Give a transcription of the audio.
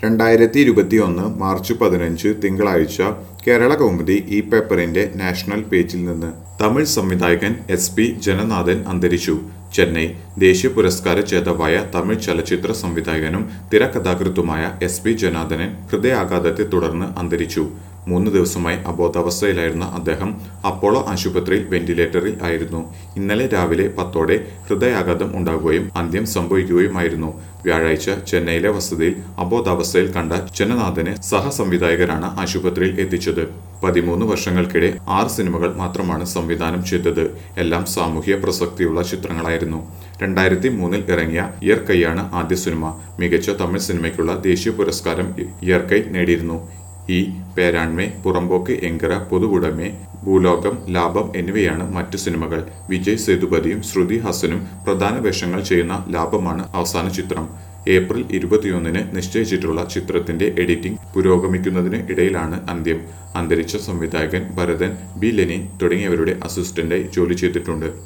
രണ്ടായിരത്തി ഇരുപത്തിയൊന്ന് മാർച്ച് പതിനഞ്ച് തിങ്കളാഴ്ച കേരള കൗമുദി ഈ പേപ്പറിന്റെ നാഷണൽ പേജിൽ നിന്ന് തമിഴ് സംവിധായകൻ എസ് പി ജനനാഥൻ അന്തരിച്ചു ചെന്നൈ ദേശീയ പുരസ്കാര ജേതാവായ തമിഴ് ചലച്ചിത്ര സംവിധായകനും തിരക്കഥാകൃത്തുമായ എസ് പി ജനാർദ്ദനൻ ഹൃദയാഘാതത്തെ തുടർന്ന് അന്തരിച്ചു മൂന്ന് ദിവസമായി അബോധാവസ്ഥയിലായിരുന്ന അദ്ദേഹം അപ്പോളോ ആശുപത്രിയിൽ വെന്റിലേറ്ററിൽ ആയിരുന്നു ഇന്നലെ രാവിലെ പത്തോടെ ഹൃദയാഘാതം ഉണ്ടാകുകയും അന്ത്യം സംഭവിക്കുകയുമായിരുന്നു വ്യാഴാഴ്ച ചെന്നൈയിലെ വസതിയിൽ അബോധാവസ്ഥയിൽ കണ്ട ജനനാഥനെ സഹസംവിധായകരാണ് ആശുപത്രിയിൽ എത്തിച്ചത് പതിമൂന്ന് വർഷങ്ങൾക്കിടെ ആറ് സിനിമകൾ മാത്രമാണ് സംവിധാനം ചെയ്തത് എല്ലാം സാമൂഹ്യ പ്രസക്തിയുള്ള ചിത്രങ്ങളായിരുന്നു രണ്ടായിരത്തി മൂന്നിൽ ഇറങ്ങിയ ഇയർക്കൈയാണ് ആദ്യ സിനിമ മികച്ച തമിഴ് സിനിമയ്ക്കുള്ള ദേശീയ പുരസ്കാരം ഇയർക്കൈ നേടിയിരുന്നു ഈ പേരാൺമേ പുറമ്പോക്ക് എങ്കറ പൊതുവുടമേ ഭൂലോകം ലാഭം എന്നിവയാണ് മറ്റു സിനിമകൾ വിജയ് സേതുപതിയും ശ്രുതി ഹാസനും പ്രധാന വേഷങ്ങൾ ചെയ്യുന്ന ലാഭമാണ് അവസാന ചിത്രം ഏപ്രിൽ ഇരുപത്തിയൊന്നിന് നിശ്ചയിച്ചിട്ടുള്ള ചിത്രത്തിന്റെ എഡിറ്റിംഗ് പുരോഗമിക്കുന്നതിന് ഇടയിലാണ് അന്ത്യം അന്തരിച്ച സംവിധായകൻ ഭരതൻ ബി ലെനിൻ തുടങ്ങിയവരുടെ അസിസ്റ്റന്റായി ജോലി ചെയ്തിട്ടുണ്ട്